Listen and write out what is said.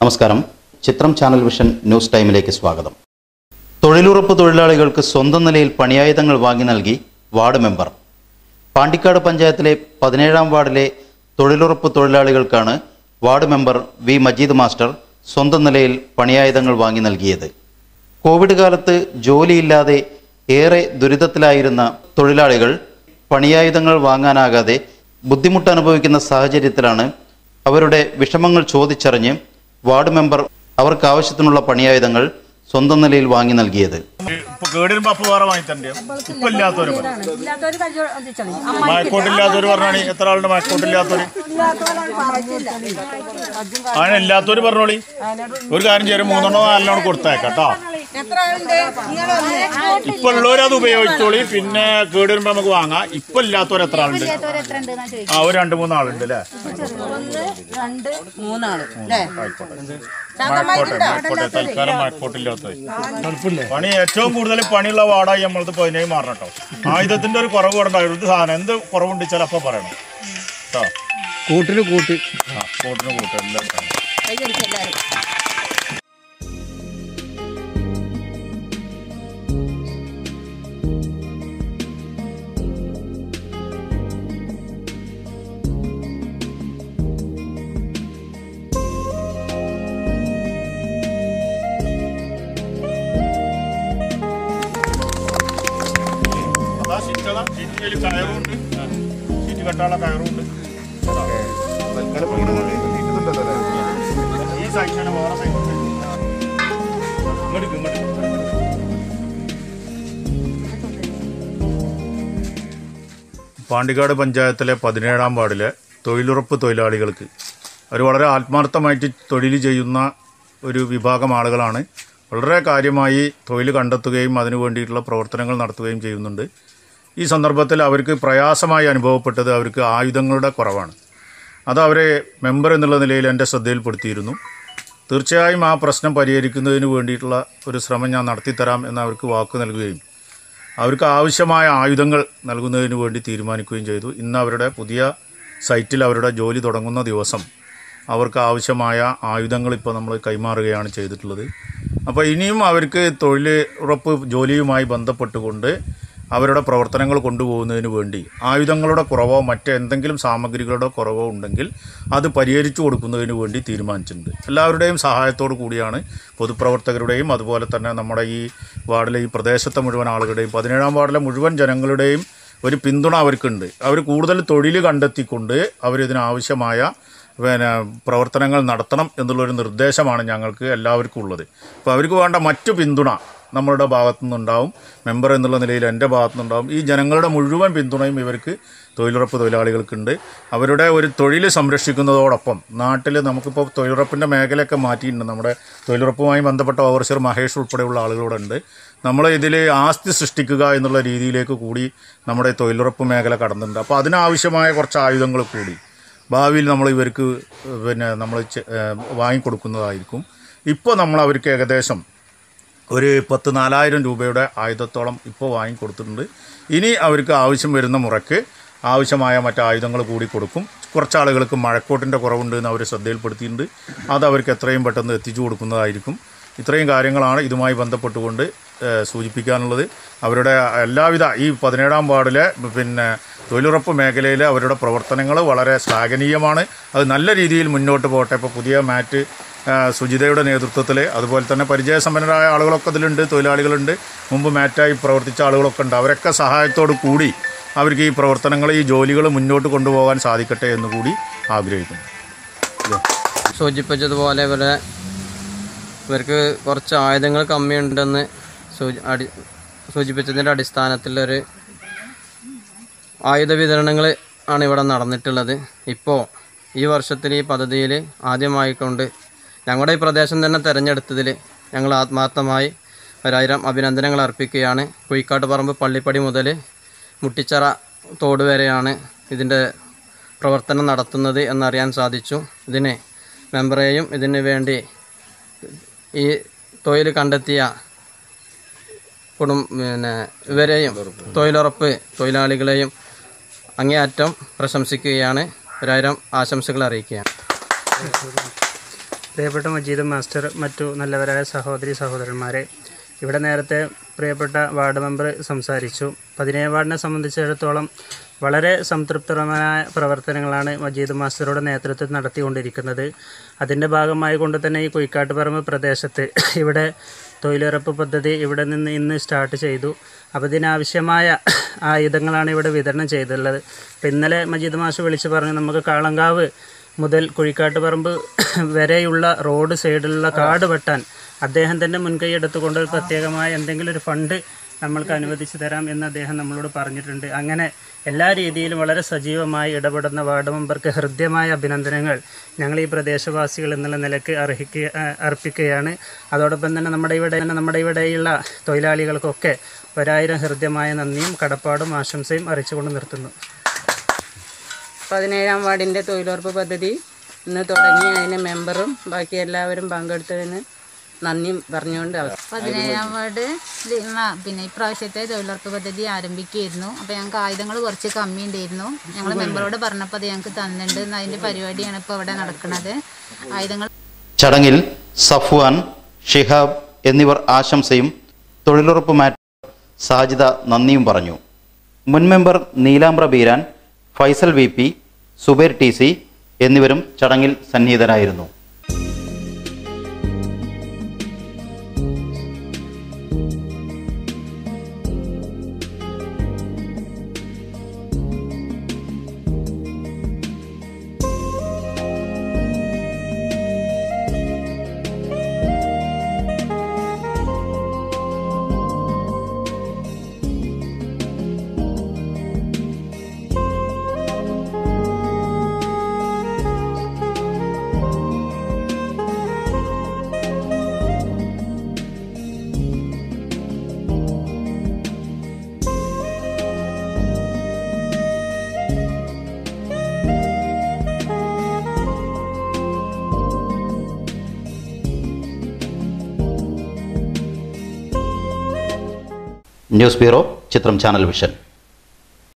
നമസ്കാരം ചിത്രം channel vision news ടൈമിലേക്ക് സ്വാഗതം തൊഴിലുറപ്പ് തൊഴിലാളികൾക്ക് സ്വന്തം നിലയിൽ പണിയായുധങ്ങൾ വാങ്ങി നൽകി വാർഡ് മെമ്പർ പാണ്ടിക്കാട് പഞ്ചായത്തിലെ പതിനേഴാം വാർഡിലെ തൊഴിലുറപ്പ് തൊഴിലാളികൾക്കാണ് ward member V Majeed master സ്വന്തം നിലയിൽ പണിയായുധങ്ങൾ വാങ്ങി നൽകിയത് കോവിഡ് കാലത്ത് ജോലിയില്ലാതെ ഏറെ ദുരിതത്തിലായിരുന്ന തൊഴിലാളികൾ പണിയായുധങ്ങൾ വാങ്ങാനാകാതെ ബുദ്ധിമുട്ട് അനുഭവിക്കുന്ന സാഹചര്യത്തിലാണ് അവരുടെ വിഷമങ്ങൾ ചോദിച്ചറിഞ്ഞ് വാർഡ് മെമ്പർ അവർക്ക് ആവശ്യത്തിനുള്ള പണിയായുധങ്ങൾ സ്വന്തം നിലയിൽ വാങ്ങി നൽകിയത് ഇപ്പൊ കേടിരുമ്പോ അപ്പൊ വേറെ വാങ്ങിത്തണ്ടേ ഇപ്പൊ ഇല്ലാത്തവര് പറ. ഇല്ലാത്തവര് കല്യാണം മയക്കോട്ടില്ലാത്തവര് പറഞ്ഞാണ് എത്ര ആളുണ്ട് മയക്കോട്ടില്ലാത്തവര് അങ്ങനെ ഇല്ലാത്തവര് പറഞ്ഞോളി ഒരു കാര്യം ചെയ്യും മൂന്നെണ്ണോ നാലെണ്ണോ കൊടുത്തേക്കാം കേട്ടോ എത്ര ആളുണ്ട് നിങ്ങൾ ഇപ്പൊ ഉള്ളവര് അത് ഉപയോഗിച്ചോളി പിന്നെ കേടിരുമ്പോ നമുക്ക് വാങ്ങാം ഇപ്പൊ ഇല്ലാത്തവർ എത്ര ആളുണ്ട് എത്ര ഉണ്ട് എന്നാ ചോദിക്കും ആ ഒരു രണ്ട് മൂന്നാളുണ്ട് അല്ലേ ഒന്ന് രണ്ട് മൂന്നാള് അല്ലേ മഴക്കോട്ടെ മഴക്കോട്ടെ തൽക്കാലം മഴക്കോട്ടില്ലാത്തത് പണി ഏറ്റവും കൂടുതൽ പണിയുള്ള വാർഡായി നമ്മളത് പതിനേഴ് മാറണം കേട്ടോ ആയുധത്തിന്റെ ഒരു കുറവ് ഉണ്ടായിരുന്നു ഒരു സാധനം എന്ത് കുറവുണ്ട് വെച്ചാൽ അപ്പൊ പറയണം കേട്ടോ കൂട്ടിന് കൂട്ട് ആ കൂട്ടിന് കൂട്ട് എല്ലാം ഇട്ടാണ്. കൈയടിച്ച് എല്ലാവരും അതാ ഷീറ്റ് അതാ ഷീറ്റ് കയ്യിൽ കയറുണ്ട് ഷീറ്റ് കെട്ടാനുള്ള കയറുണ്ട് ഈ സൈഡിലാണ് വേറെ സൈഡ് ഇങ്ങോട്ട് ഇങ്ങോട്ട് പാണ്ടിക്കാട് പഞ്ചായത്തിലെ പതിനേഴാം വാർഡിലെ തൊഴിലുറപ്പ് തൊഴിലാളികൾക്ക് അവർ വളരെ ആത്മാർത്ഥമായിട്ട് തൊഴിൽ ചെയ്യുന്ന ഒരു വിഭാഗം ആളുകളാണ് വളരെ കാര്യമായി തൊഴിൽ കണ്ടെത്തുകയും അതിനു വേണ്ടിയിട്ടുള്ള പ്രവർത്തനങ്ങൾ നടത്തുകയും ചെയ്യുന്നുണ്ട് ഈ സന്ദർഭത്തിൽ അവർക്ക് പ്രയാസമായി അനുഭവപ്പെട്ടത് അവർക്ക് ആയുധങ്ങളുടെ കുറവാണ് അത് അവരെ മെമ്പർ എന്നുള്ള നിലയിൽ എൻ്റെ ശ്രദ്ധയിൽപ്പെടുത്തിയിരുന്നു തീർച്ചയായും ആ പ്രശ്നം പരിഹരിക്കുന്നതിന് വേണ്ടിയിട്ടുള്ള ഒരു ശ്രമം ഞാൻ നടത്തിത്തരാം എന്ന് അവർക്ക് വാക്ക് നൽകുകയും അവർക്ക് ആവശ്യമായ ആയുധങ്ങൾ നൽകുന്നതിന് വേണ്ടി തീരുമാനിക്കുകയും ചെയ്തു ഇന്ന് അവരുടെ പുതിയ സൈറ്റിൽ അവരുടെ ജോലി തുടങ്ങുന്ന ദിവസം അവർക്ക് ആവശ്യമായ ആയുധങ്ങൾ ഇപ്പോൾ നമ്മൾ കൈമാറുകയാണ് ചെയ്തിട്ടുള്ളത് അപ്പോൾ ഇനിയും അവർക്ക് തൊഴിൽ ഉറപ്പ് ജോലിയുമായി ബന്ധപ്പെട്ടുകൊണ്ട് അവരുടെ പ്രവർത്തനങ്ങൾ കൊണ്ടുപോകുന്നതിന് വേണ്ടി ആയുധങ്ങളുടെ കുറവോ മറ്റെന്തെങ്കിലും സാമഗ്രികളുടെ കുറവോ ഉണ്ടെങ്കിൽ അത് പരിഹരിച്ചു കൊടുക്കുന്നതിന് വേണ്ടി തീരുമാനിച്ചിട്ടുണ്ട് എല്ലാവരുടെയും സഹായത്തോടു കൂടിയാണ് പൊതുപ്രവർത്തകരുടെയും അതുപോലെ തന്നെ നമ്മുടെ ഈ വാർഡിലെ ഈ പ്രദേശത്തെ മുഴുവൻ ആളുകളുടെയും പതിനേഴാം വാർഡിലെ മുഴുവൻ ജനങ്ങളുടെയും ഒരു പിന്തുണ അവർക്കുണ്ട് അവർ കൂടുതൽ തൊഴിൽ കണ്ടെത്തിക്കൊണ്ട് അവരിതിനാവശ്യമായ പിന്നെ പ്രവർത്തനങ്ങൾ നടത്തണം എന്നുള്ളൊരു നിർദ്ദേശമാണ് ഞങ്ങൾക്ക് എല്ലാവർക്കും ഉള്ളത് അപ്പോൾ അവർക്ക് വേണ്ട മറ്റു പിന്തുണ നമ്മളുടെ ഭാഗത്തു നിന്നുണ്ടാവും മെമ്പർ എന്നുള്ള നിലയിൽ എൻ്റെ ഭാഗത്തു നിന്നുണ്ടാവും ഈ ജനങ്ങളുടെ മുഴുവൻ പിന്തുണയും ഇവർക്ക് തൊഴിലുറപ്പ് തൊഴിലാളികൾക്കുണ്ട് അവരുടെ ഒരു തൊഴിൽ സംരക്ഷിക്കുന്നതോടൊപ്പം നാട്ടിൽ നമുക്കിപ്പോൾ തൊഴിലുറപ്പിൻ്റെ മേഖലയൊക്കെ മാറ്റിയിട്ടുണ്ട് നമ്മുടെ തൊഴിലുറപ്പുമായി ബന്ധപ്പെട്ട ഓവർസിയർ മഹേഷ് ഉൾപ്പെടെയുള്ള ആളുകളുടെ ഉണ്ട് നമ്മൾ ഇതിൽ ആസ്തി സൃഷ്ടിക്കുക എന്നുള്ള രീതിയിലേക്ക് കൂടി നമ്മുടെ തൊഴിലുറപ്പ് മേഖല കടന്നിട്ടുണ്ട് അപ്പോൾ അതിനാവശ്യമായ കുറച്ച് ആയുധങ്ങൾ കൂടി ഭാവിയിൽ നമ്മൾ ഇവർക്ക് പിന്നെ നമ്മൾ ചെ- ഏഹ് വാങ്ങിക്കൊടുക്കുന്നതായിരിക്കും ഇപ്പോൾ നമ്മൾ അവർക്ക് ഏകദേശം ഒരു പത്ത് നാലായിരം രൂപയുടെ ആയുധത്തോളം ഇപ്പോൾ വാങ്ങിക്കൊടുത്തിട്ടുണ്ട് ഇനി അവർക്ക് ആവശ്യം വരുന്ന മുറയ്ക്ക് ആവശ്യമായ മറ്റ് ആയുധങ്ങൾ കൂടി കൊടുക്കും കുറച്ച് ആളുകൾക്ക് മഴക്കോട്ടിൻ്റെ കുറവുണ്ട് എന്ന് അവർ ശ്രദ്ധയിൽപ്പെടുത്തിയിട്ടുണ്ട് അത് അവർക്ക് എത്രയും പെട്ടെന്ന് എത്തിച്ചു കൊടുക്കുന്നതായിരിക്കും ഇത്രയും കാര്യങ്ങളാണ് ഇതുമായി ബന്ധപ്പെട്ടുകൊണ്ട് ഏഹ്, സൂചിപ്പിക്കാനുള്ളത് അവരുടെ എല്ലാവിധ ഈ പതിനേഴാം വാർഡിലെ പിന്നെ തൊഴിലുറപ്പ് മേഖലയിലെ അവരുടെ പ്രവർത്തനങ്ങൾ വളരെ ശ്ലാഘനീയമാണ് അത് നല്ല രീതിയിൽ മുന്നോട്ട് പോകട്ടെ ഇപ്പോൾ പുതിയ മാറ്റ് ആ, സുജിതയുടെ നേതൃത്വത്തിൽ അതുപോലെ തന്നെ പരിചയസമ്പന്നരായ ആളുകളൊക്കെ ഇതിലുണ്ട് തൊഴിലാളികളുണ്ട് മുമ്പ് മാറ്റായി പ്രവർത്തിച്ച ആളുകളൊക്കെ ഉണ്ട് അവരൊക്കെ സഹായത്തോടു കൂടി അവർക്ക് ഈ പ്രവർത്തനങ്ങൾ ഈ ജോലികൾ മുന്നോട്ട് കൊണ്ടുപോകാൻ സാധിക്കട്ടെ എന്ന് കൂടി ആഗ്രഹിക്കുന്നു സൂചിപ്പിച്ചതുപോലെ ഇവരെ ഇവർക്ക് കുറച്ച് ആയുധങ്ങൾ കമ്മിയുണ്ടെന്ന് സൂചി അടി സൂചിപ്പിച്ചതിൻ്റെ അടിസ്ഥാനത്തിലൊരു ആയുധ വിതരണങ്ങൾ ആണ് ഇവിടെ നടന്നിട്ടുള്ളത് ഇപ്പോൾ ഈ വർഷത്തിൽ ഈ പദ്ധതിയിൽ ആദ്യമായിക്കൊണ്ട് ഞങ്ങളുടെ ഈ പ്രദേശം തന്നെ തിരഞ്ഞെടുത്തതിൽ ഞങ്ങൾ ആത്മാർത്ഥമായി ഒരായിരം അഭിനന്ദനങ്ങൾ അർപ്പിക്കുകയാണ് കുയിക്കാട്ട് പറമ്പ് പള്ളിപ്പടി മുതൽ മുട്ടിച്ചറ തോട് വരെയാണ് ഇതിൻ്റെ പ്രവർത്തനം നടത്തുന്നത് എന്നറിയാൻ സാധിച്ചു ഇതിന് മെമ്പറേയും ഇതിന് വേണ്ടി ഈ തൊഴിൽ കണ്ടെത്തിയ കുടും പിന്നെ ഇവരെയും തൊഴിലുറപ്പ് തൊഴിലാളികളെയും അങ്ങേയറ്റം പ്രശംസിക്കുകയാണ് ഒരായിരം ആശംസകൾ അറിയിക്കുകയാണ് പ്രിയപ്പെട്ട മജീദ് മാസ്റ്റർ മറ്റു നല്ലവരായ സഹോദരി സഹോദരന്മാരെ ഇവിടെ നേരത്തെ പ്രിയപ്പെട്ട വാർഡ് മെമ്പർ സംസാരിച്ചു പതിനേഴ് വാർഡിനെ സംബന്ധിച്ചിടത്തോളം വളരെ സംതൃപ്തരമായ പ്രവർത്തനങ്ങളാണ് മജീദ് മാസ്റ്ററുടെ നേതൃത്വത്തിൽ നടത്തിക്കൊണ്ടിരിക്കുന്നത് അതിൻ്റെ ഭാഗമായി കൊണ്ട് തന്നെ ഈ കുയിക്കാട്ടുപറമ്പ് പ്രദേശത്ത് ഇവിടെ തൊഴിലുറപ്പ് പദ്ധതി ഇവിടെ നിന്ന് ഇന്ന് സ്റ്റാർട്ട് ചെയ്തു അപ്പോൾ ഇതിനാവശ്യമായ ആയുധങ്ങളാണ് ഇവിടെ വിതരണം ചെയ്തിട്ടുള്ളത് അപ്പോൾ ഇന്നലെ മജീദ് മാഷ് വിളിച്ച് പറഞ്ഞു നമുക്ക് കാളങ്കാവ് മുതൽ കുഴിക്കാട്ടുപറമ്പ് വരെയുള്ള റോഡ് സൈഡിലുള്ള കാട് വെട്ടാൻ അദ്ദേഹം തന്നെ മുൻകൈ എടുത്തുകൊണ്ട് ഒരു പ്രത്യേകമായ എന്തെങ്കിലും ഒരു ഫണ്ട് നമ്മൾക്ക് അനുവദിച്ചു തരാം എന്ന് അദ്ദേഹം നമ്മളോട് പറഞ്ഞിട്ടുണ്ട് അങ്ങനെ എല്ലാ രീതിയിലും വളരെ സജീവമായി ഇടപെടുന്ന വാർഡ് മെമ്പർക്ക് ഹൃദ്യമായ അഭിനന്ദനങ്ങൾ ഞങ്ങൾ ഈ പ്രദേശവാസികൾ എന്നുള്ള നിലക്ക് അർഹിക്കുക ആ, അർപ്പിക്കുകയാണ് അതോടൊപ്പം തന്നെ നമ്മുടെ ഇവിടെ നമ്മുടെ ഇവിടെയുള്ള തൊഴിലാളികൾക്കൊക്കെ ഒരായിരം ഹൃദ്യമായ നന്ദിയും കടപ്പാടും ആശംസയും അറിയിച്ചുകൊണ്ട് നിർത്തുന്നു പതിനേഴാം വാർഡിൻ്റെ തൊഴിലുറപ്പ് പദ്ധതി ഇന്ന് തുടങ്ങി അതിന് മെമ്പറും ബാക്കി എല്ലാവരും പങ്കെടുത്തതിന് നന്ദിയും പറഞ്ഞുകൊണ്ട് അവസാനം പതിനേഴാം വാർഡ് ഇത് മ- പിന്നെ ഇപ്രാവശ്യത്തെ തൊഴിലുറപ്പ് പദ്ധതി ആരംഭിക്കുകയായിരുന്നു അപ്പോൾ ഞങ്ങൾക്ക് ആയുധങ്ങൾ കുറച്ച് കമ്മി ഉണ്ടായിരുന്നു ഞങ്ങൾ മെമ്പറോട് പറഞ്ഞപ്പോൾ അത് ഞങ്ങൾക്ക് തന്നിട്ടുണ്ട് ഇന്ന് അതിൻ്റെ പരിപാടിയാണ് ഇപ്പോൾ ഇവിടെ നടക്കുന്നത് ആയുധങ്ങൾ ചടങ്ങിൽ സഫ്വാൻ ഷിഹാബ് എന്നിവർ ആശംസയും തൊഴിലുറപ്പ് മാറ്റ് സാജിദ നന്ദിയും പറഞ്ഞു മുൻ member Neelambra Beeran Faisal V P Subair T C എന്നിവരും ചടങ്ങിൽ സന്നിഹിതരായിരുന്നു ന്യൂസ് ബ്യൂറോ ചിത്രം ചാനൽ വിഷൻ